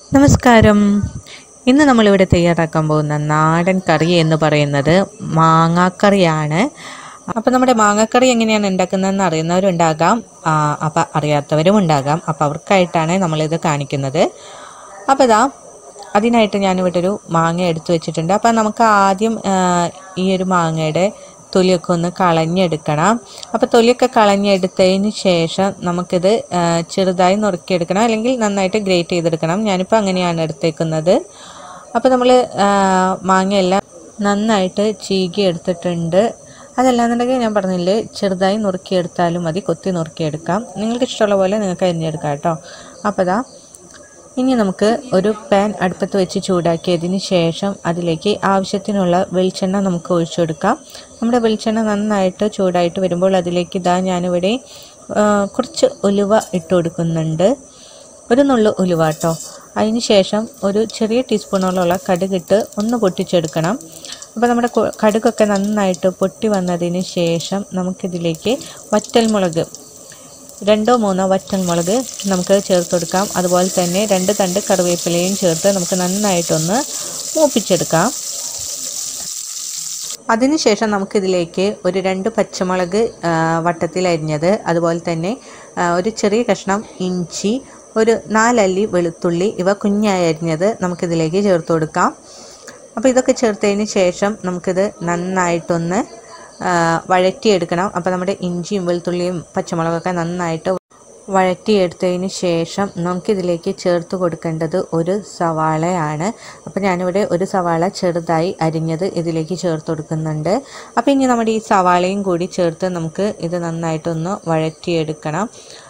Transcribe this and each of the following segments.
നമസ്കാരം ഇന്ന് നമ്മളിവിടെ തയ്യാറാക്കാൻ പോകുന്ന നാടൻ കറി എന്ന് പറയുന്നത് മാങ്ങാക്കറിയാണ് അപ്പോൾ നമ്മുടെ മാങ്ങാക്കറി എങ്ങനെയാണ് ഉണ്ടാക്കുന്നതെന്ന് അറിയുന്നവരുണ്ടാകാം ആ, അപ്പോൾ അറിയാത്തവരും ഉണ്ടാകാം അപ്പോൾ അവർക്കായിട്ടാണ് നമ്മളിത് കാണിക്കുന്നത് അപ്പോൾ ഇതാ അതിനായിട്ട് ഞാനിവിടെ ഒരു മാങ്ങ എടുത്തു വെച്ചിട്ടുണ്ട് അപ്പോൾ നമുക്ക് ആദ്യം ആ, ഈ ഒരു മാങ്ങയുടെ തൊലിയൊക്കെ ഒന്ന് കളഞ്ഞെടുക്കണം അപ്പോൾ തൊലിയൊക്കെ കളഞ്ഞെടുത്തതിന് ശേഷം നമുക്കിത് ആ, ചെറുതായി നുറുക്കിയെടുക്കണം അല്ലെങ്കിൽ നന്നായിട്ട് ഗ്രേറ്റ് ചെയ്തെടുക്കണം ഞാനിപ്പോൾ അങ്ങനെയാണ് എടുത്തേക്കുന്നത് അപ്പോൾ നമ്മൾ മാങ്ങയെല്ലാം നന്നായിട്ട് ചീകി എടുത്തിട്ടുണ്ട് അതല്ലാന്നുണ്ടെങ്കിൽ ഞാൻ പറഞ്ഞില്ലേ ചെറുതായി നുറുക്കിയെടുത്താലും മതി കൊത്തി നുറുക്കിയെടുക്കാം നിങ്ങൾക്ക് ഇഷ്ടമുള്ള പോലെ നിങ്ങൾക്ക് അരിഞ്ഞെടുക്കാം കേട്ടോ അപ്പോൾ ദാ ഇനി നമുക്ക് ഒരു പാൻ അടുപ്പത്ത് വെച്ച് ചൂടാക്കിയതിന് ശേഷം അതിലേക്ക് ആവശ്യത്തിനുള്ള വെളിച്ചെണ്ണ നമുക്ക് ഒഴിച്ചെടുക്കാം നമ്മുടെ വെളിച്ചെണ്ണ നന്നായിട്ട് ചൂടായിട്ട് വരുമ്പോൾ അതിലേക്ക് ഇതാ ഞാനിവിടെ ആ, കുറച്ച് ഉലുവ ഇട്ട് കൊടുക്കുന്നുണ്ട് ഒരു നുള്ളു ഉലുവ കേട്ടോ അതിന് ശേഷം ഒരു ചെറിയ ടീസ്പൂണോളമുള്ള കടുകിട്ട് ഒന്ന് പൊട്ടിച്ചെടുക്കണം അപ്പോൾ നമ്മുടെ കൊ- കടുകൊക്കെ നന്നായിട്ട് പൊട്ടി വന്നതിന് ശേഷം നമുക്കിതിലേക്ക് വറ്റൽമുളക് രണ്ടോ മൂന്നോ വറ്റൽമുളക് നമുക്ക് ചേർത്ത് കൊടുക്കാം അതുപോലെ തന്നെ രണ്ട് തണ്ട് കറിവേപ്പിലയും ചേർത്ത് നമുക്ക് നന്നായിട്ടൊന്ന് മൂപ്പിച്ചെടുക്കാം അതിനുശേഷം നമുക്കിതിലേക്ക് ഒരു രണ്ട് പച്ചമുളക് ആ, വട്ടത്തിൽ അരിഞ്ഞത് അതുപോലെ തന്നെ ആ, ഒരു ചെറിയ കഷ്ണം ഇഞ്ചി ഒരു നാലല്ലി വെളുത്തുള്ളി ഇവ കുഞ്ഞായി അരിഞ്ഞത് നമുക്കിതിലേക്ക് ചേർത്ത് കൊടുക്കാം അപ്പോൾ ഇതൊക്കെ ചേർത്തതിന് ശേഷം നമുക്കിത് നന്നായിട്ടൊന്ന് ആ, വഴറ്റിയെടുക്കണം അപ്പോൾ നമ്മുടെ ഇഞ്ചിയും വെളുത്തുള്ളിയും പച്ചമുളകൊക്കെ നന്നായിട്ട് വഴറ്റിയെടുത്തതിന് ശേഷം നമുക്കിതിലേക്ക് ചേർത്ത് കൊടുക്കേണ്ടത് ഒരു സവാളയാണ് അപ്പോൾ ഞാനിവിടെ ഒരു സവാള ചെറുതായി അരിഞ്ഞത് ഇതിലേക്ക് ചേർത്ത് കൊടുക്കുന്നുണ്ട് അപ്പോൾ ഇനി നമ്മുടെ ഈ സവാളയും കൂടി ചേർത്ത് നമുക്ക് ഇത് നന്നായിട്ടൊന്ന് വഴറ്റിയെടുക്കണം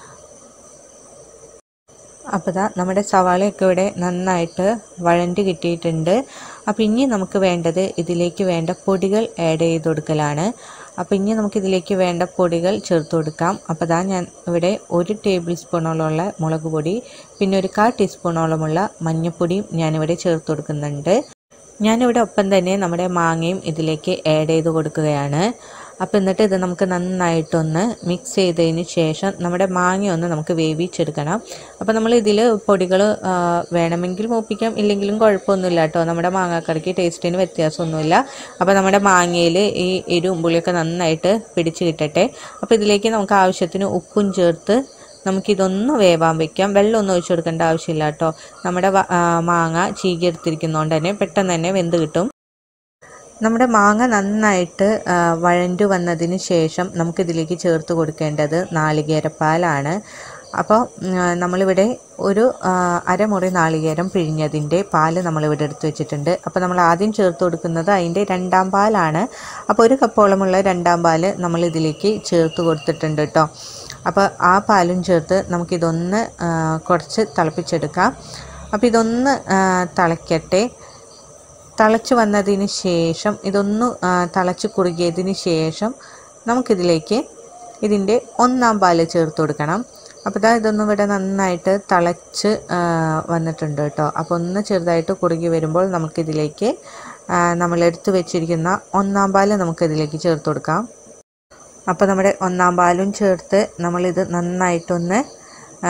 അപ്പോൾ ദാ നമ്മുടെ സവാളയൊക്കെ ഇവിടെ നന്നായിട്ട് വഴണ്ടി കിട്ടിയിട്ടുണ്ട് അപ്പോൾ ഇനി നമുക്ക് വേണ്ടത് ഇതിലേക്ക് വേണ്ട പൊടികൾ ആഡ് ചെയ്ത് കൊടുക്കലാണ് അപ്പോൾ ഇനി നമുക്ക് ഇതിലേക്ക് വേണ്ട പൊടികൾ ചേർത്ത് കൊടുക്കാം അപ്പോൾ ദാ ഞാൻ ഇവിടെ ഒരു ടേബിൾ സ്പൂണോളമുള്ള മുളക് പൊടി പിന്നെ ഒരു കാ ടീസ്പൂണോളമുള്ള മഞ്ഞൾപ്പൊടിയും ഞാനിവിടെ ചേർത്ത് കൊടുക്കുന്നുണ്ട് ഞാനിവിടെ ഒപ്പം തന്നെ നമ്മുടെ മാങ്ങയും ഇതിലേക്ക് ആഡ് ചെയ്ത് കൊടുക്കുകയാണ് അപ്പോൾ എന്നിട്ട് ഇത് നമുക്ക് നന്നായിട്ടൊന്ന് മിക്സ് ചെയ്തതിന് ശേഷം നമ്മുടെ മാങ്ങ ഒന്ന് നമുക്ക് വേവിച്ചെടുക്കണം അപ്പോൾ നമ്മൾ ഇതിൽ പൊടികൾ വേണമെങ്കിൽ മൂപ്പിക്കാം ഇല്ലെങ്കിലും കുഴപ്പമൊന്നുമില്ല കേട്ടോ നമ്മുടെ മാങ്ങാക്കറിക്ക് ടേസ്റ്റിന് വ്യത്യാസമൊന്നുമില്ല അപ്പോൾ നമ്മുടെ മാങ്ങയിൽ ഈ എരിവും പുളിയൊക്കെ നന്നായിട്ട് പിടിച്ച് കിട്ടട്ടെ അപ്പോൾ ഇതിലേക്ക് നമുക്ക് ആവശ്യത്തിന് ഉപ്പും ചേർത്ത് നമുക്കിതൊന്ന് വേവാൻ വെക്കാം വെള്ളമൊന്നും ഒഴിച്ചു കൊടുക്കേണ്ട ആവശ്യമില്ല കേട്ടോ നമ്മുടെ വ- ആ, മാങ്ങ ചീകിയെടുത്തിരിക്കുന്നതുകൊണ്ട് തന്നെ പെട്ടെന്ന് തന്നെ വെന്ത് കിട്ടും നമ്മുടെ മാങ്ങ നന്നായിട്ട് ആ, വഴണ്ടു വന്നതിന് ശേഷം നമുക്കിതിലേക്ക് ചേർത്ത് കൊടുക്കേണ്ടത് നാളികേരപ്പാലാണ് അപ്പോൾ ഉം, നമ്മളിവിടെ ഒരു ആ, അരമുറി നാളികേരം പിഴിഞ്ഞതിൻ്റെ പാല് നമ്മളിവിടെ എടുത്ത് വെച്ചിട്ടുണ്ട് അപ്പോൾ നമ്മൾ ആദ്യം ചേർത്ത് കൊടുക്കുന്നത് അതിൻ്റെ രണ്ടാം പാലാണ് അപ്പോൾ ഒരു കപ്പോളമുള്ള രണ്ടാം പാല് നമ്മൾ ഇതിലേക്ക് ചേർത്ത് കൊടുത്തിട്ടുണ്ട് കേട്ടോ അപ്പോൾ ആ പാലും ചേർത്ത് നമുക്കിതൊന്ന് ആ, കുറച്ച് തിളപ്പിച്ചെടുക്കാം അപ്പോൾ ഇതൊന്ന് ആ, തിളയ്ക്കട്ടെ തിളച്ച് വന്നതിന് ശേഷം ഇതൊന്ന് ആ, തിളച്ച് കുറുകിയതിന് ശേഷം നമുക്കിതിലേക്ക് ഇതിൻ്റെ ഒന്നാം പാല് ചേർത്ത് കൊടുക്കണം അപ്പോൾ ഇതാ ഇതൊന്നും ഇവിടെ നന്നായിട്ട് തിളച്ച് ആ, വന്നിട്ടുണ്ട് കേട്ടോ അപ്പോൾ ഒന്ന് ചെറുതായിട്ട് കുറുകി വരുമ്പോൾ നമുക്കിതിലേക്ക് ആ, നമ്മൾ എടുത്തു വെച്ചിരിക്കുന്ന ഒന്നാം പാല് നമുക്കിതിലേക്ക് ചേർത്ത് കൊടുക്കാം അപ്പോൾ നമ്മുടെ ഒന്നാം പാലും ചേർത്ത് നമ്മളിത് നന്നായിട്ടൊന്ന് ആ,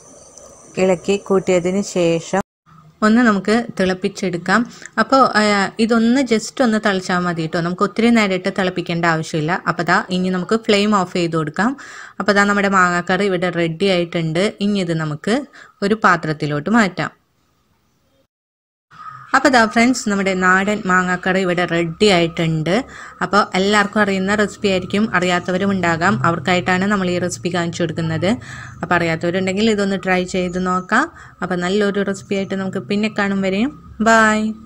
ഇളക്കി കൂട്ടിയതിന് ശേഷം ഒന്ന് നമുക്ക് തിളപ്പിച്ചെടുക്കാം അപ്പോൾ ആ, ഇതൊന്ന് ജസ്റ്റ് ഒന്ന് തിളച്ചാൽ മതി കേട്ടോ നമുക്ക് ഒത്തിരി നേരമായിട്ട് തിളപ്പിക്കേണ്ട ആവശ്യമില്ല അപ്പോൾ ദാ ഇനി നമുക്ക് ഫ്ലെയിം ഓഫ് ചെയ്ത് കൊടുക്കാം അപ്പോൾ ദാ നമ്മുടെ മാങ്ങാക്കറി ഇവിടെ റെഡി ആയിട്ടുണ്ട് ഇനി ഇത് നമുക്ക് ഒരു പാത്രത്തിലോട്ട് മാറ്റാം അപ്പോൾ ദാ ഫ്രണ്ട്സ് നമ്മുടെ നാടൻ മാങ്ങാക്കറി ഇവിടെ റെഡി ആയിട്ടുണ്ട് അപ്പോൾ എല്ലാവർക്കും അറിയുന്ന റെസിപ്പി ആയിരിക്കും അറിയാത്തവരും ഉണ്ടാകാം അവർക്കായിട്ടാണ് നമ്മൾ ഈ റെസിപ്പി കാണിച്ചു കൊടുക്കുന്നത് അപ്പോൾ അറിയാത്തവരുണ്ടെങ്കിൽ ഇതൊന്ന് ട്രൈ ചെയ്ത് നോക്കാം അപ്പോൾ നല്ലൊരു റെസിപ്പി ആയിട്ട് നമുക്ക് പിന്നെ കാണും വരെയും ബായ്